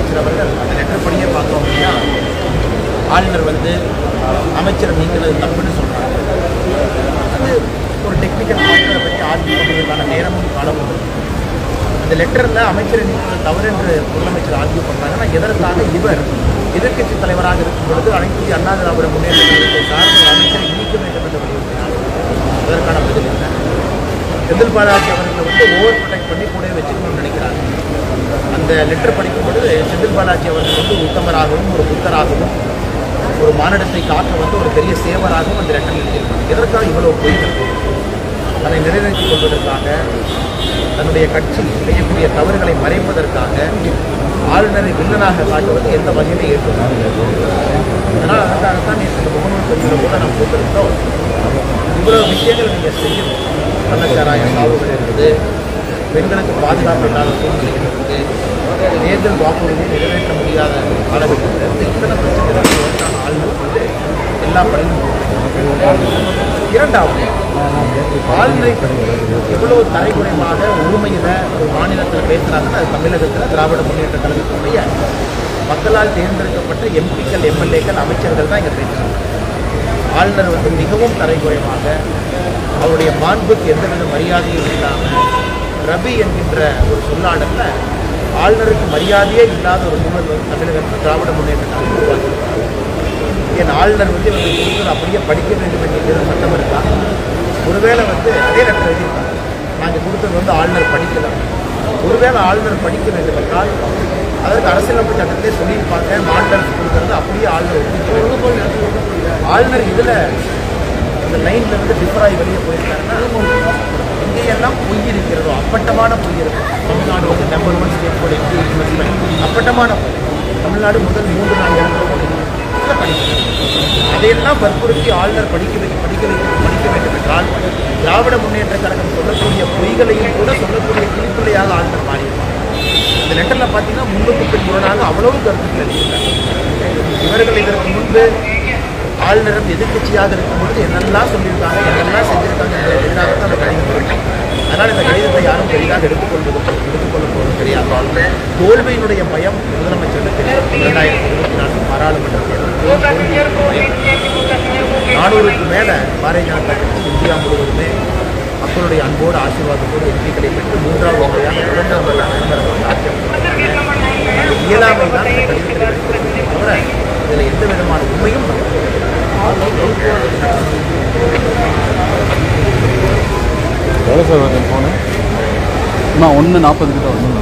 முதலமைச்சர் அவர்கள் அந்த லெட்டர் படியே பார்த்தோம் அப்படின்னா ஆளுநர் வந்து அமைச்சரை நீக்கிறது தப்புன்னு சொல்கிறாங்க அது ஒரு டெக்னிக்கல் பாயிண்ட் பற்றி ஆய்வு பண்ணுவதற்கான நேரமும் காலமும் இருக்கு. அந்த லெட்டரில் அமைச்சரை நீக்கிறது தவறு என்று முதலமைச்சர் ஆர்கியூ பண்ணுறாங்கன்னா எதற்காக இவர் எதிர்க்கட்சி தலைவராக இருக்கும் பொழுது அனைத்து இந்திய அண்ணா திராவிட முன்னேற்ற கழகத்தை சார்ந்த ஒரு அமைச்சரை நீக்க வேண்டும் என்று வலியுறுத்தினார் அதற்கான பதில் என்ன செந்தில் பாலாஜி அவர்களை வந்து ஓவர் ப்ரொடெக்ட் பண்ணி கூட வச்சுக்கணும்னு நினைக்கிறாங்க அந்த லெட்டர் படிக்கும் பொழுது செந்தில் பாலாஜி அவர்கள் வந்து உத்தமராகவும் ஒரு புத்தராகவும் ஒரு மானிடத்தை காக்க வந்து ஒரு பெரிய சேவராகவும் அந்த லெட்டர் எழுதியிருக்காங்க எதற்காக இவ்வளவு பொய்கள் அதை நிறைவேற்றிக் கொள்வதற்காக தன்னுடைய கட்சி செய்யக்கூடிய தவறுகளை மறைப்பதற்காக ஆளுநரை வில்லனாக காட்டுவது எந்த வகையிலே ஏற்றுக்கொள்ள அதனால் அதற்காகத்தான் நேற்று இந்த முகநூல் பதிவில் கூட நாம் போட்டிருந்தோம் இவ்வளவு விஷயங்கள் நீங்கள் செய்யணும் கள்ளச்சாராய சாவுகள் இருக்குது பெண்களுக்கு பாதுகாப்பு இல்லாத சூழ்நிலைகள் இருக்குது தேர்தல் வாக்குறுதியை நிறைவேற்ற முடியாத காலகட்டத்தில் இருந்து இத்தனை பிரச்சனைகள் ஒன்றான ஆளுநர் வந்து எல்லா பணியும் இரண்டாவது ஆளுநரை எவ்வளவு தரைக்குறைவாக உரிமையில் ஒரு மாநிலத்தில் பேசுகிறாங்கன்னா அது தமிழகத்தில் திராவிட முன்னேற்ற கழகத்தினுடைய மக்களால் தேர்ந்தெடுக்கப்பட்ட எம்பிக்கள் எம்எல்ஏக்கள் அமைச்சர்கள் தான் இங்கே பேசுகிறாங்க ஆளுநர் வந்து மிகவும் தரைக்குறைவாக அவருடைய மாண்புக்கு எந்தவித மரியாதையும் இல்லாமல் ரபி என்கின்ற ஒரு சொல்லாடல்ல ஆளுநருக்கு மரியாதையே இல்லாத ஒரு சூழல் வந்து தமிழகத்தில் திராவிட முன்னேற்ற கழகம் உருவாக்கியிருக்காங்க என் ஆளுநர் வந்து இவர்கள் கொடுத்தது அப்படியே படிக்க வேண்டும் என்கிற சட்டம் இருக்கா ஒருவேளை வந்து அதே லெட்டர் எழுதியிருக்காங்க நாங்கள் கொடுத்தது வந்து ஆளுநர் படிக்கல ஒருவேளை ஆளுநர் படிக்க வேண்டும் என்றால் அதற்கு அரசியலமைப்பு சட்டத்திலே சொல்லியிருப்பாங்க மாநில கொடுக்கறது அப்படியே ஆளுநர் ஒப்புக்க வேண்டும். ஆளுநர் இதில் இந்த லைன்ல இருந்து டிஃபர் ஆகி வெளியே போயிருக்காருன்னா எங்கேயெல்லாம் பொய் இருக்கிறதோ அப்பட்டமான பொய் இருக்கு தமிழ்நாடு வந்து number one state for MP investment அப்பட்டமான பொய் தமிழ்நாடு முதல் மூன்று நான்கு இடத்துல போடுங்க இதை படிக்கணும் அதையெல்லாம் வற்புறுத்தி ஆளுநர் படிக்க வைக்க படிக்க வைக்க படிக்க வேண்டும் என்றால் திராவிட முன்னேற்ற கழகம் சொல்லக்கூடிய பொய்களையும் கூட சொல்லக்கூடிய கிளிப்பிள்ளையாக ஆளுநர் மாறியிருப்பார் இந்த லெட்டரில் பார்த்தீங்கன்னா முன்னுக்கு பின் முரணாக அவ்வளவு கருத்துக்கள் எழுதியிருக்காங்க இவர்கள் இதற்கு முன்பு ஆளுநரும் எதிர்க்கட்சியாக இருக்கும் பொழுது என்னெல்லாம் சொல்லியிருக்காங்க என்னெல்லாம் செஞ்சிருக்காங்க என்பதை எதிராக தான் அந்த கடிதம் இருக்கும் அதனால் இந்த கடிதத்தை யாரும் பெரிதாக எடுத்துக்கொள்வது எடுத்துக்கொள்ள போவது கிடையாது தோல்வியினுடைய பயம் முதலமைச்சருக்கு தெரியும் இரண்டாயிரத்தி இருபத்தி நான்கு பாராளுமன்ற தேர்தல் நானூறுக்கு மேலே பாரதிய ஜனதா கட்சி இந்தியா முழுவதுமே மக்களுடைய அன்போடு ஆசீர்வாதத்தோடு எம்பிக்களை பெற்று மூன்றாவது முறையாக இரண்டாம் நண்பர்கள் ஆட்சி அமைக்கிறார்கள். இயலாமை தான் இந்த கடிதத்தில் இருக்கிறது தவிர இதில் எந்த விதமான உண்மையும் இல்லை. எவ்வளோ சார் வருது ஃபோனு அம்மா ஒன்று நாற்பது கிட்ட வரும்